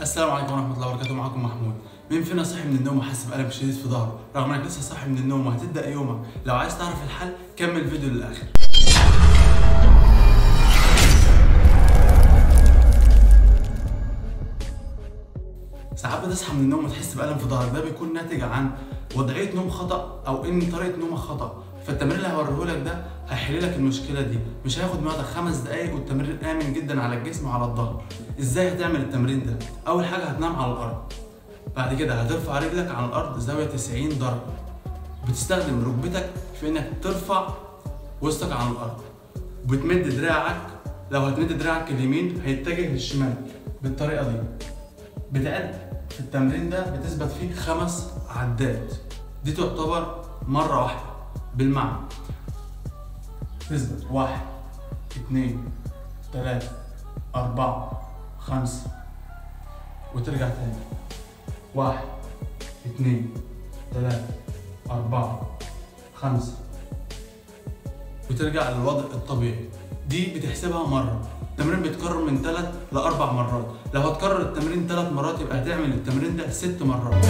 السلام عليكم ورحمة الله وبركاته معكم محمود مين فينا صاحي من النوم وحاسس بألم شديد في ظهره رغم انك لسه صاحي من النوم وهتبدأ يومك لو عايز تعرف الحل كمل الفيديو للآخر ساعات بتصحى من النوم وتحس بألم في ظهرك ده بيكون ناتج عن وضعية نوم خطأ أو إن طريقة نومك خطأ فالتمرين اللي هوريه لك ده هيحل لك المشكلة دي مش هياخد معاك خمس دقايق والتمرين آمن جدا على الجسم وعلى الظهر ازاي هتعمل التمرين ده أول حاجة هتنام على الأرض بعد كده هترفع رجلك على الأرض زاوية 90 درجة بتستخدم ركبتك في إنك ترفع وسطك على الأرض وبتمد دراعك لو هتمد دراعك اليمين هيتجه للشمال بالطريقة دي بتعد في التمرين ده بتثبت فيه خمس عدات دي تعتبر مرة واحدة بالمعنى تثبت واحد اتنين تلاتة أربعة خمسة وترجع تاني واحد اتنين تلاتة أربعة خمسة وترجع للوضع الطبيعي دي بتحسبها مرة التمرين بيتكرر من ثلاث لأربع مرات لو هتكرر التمرين ثلاث مرات يبقى هتعمل التمرين ده ست مرات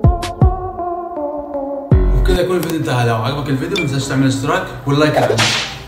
وبكده يكون الفيديو انتهى لو عجبك الفيديو ما تنساش تعمل اشتراك واللايك على القناه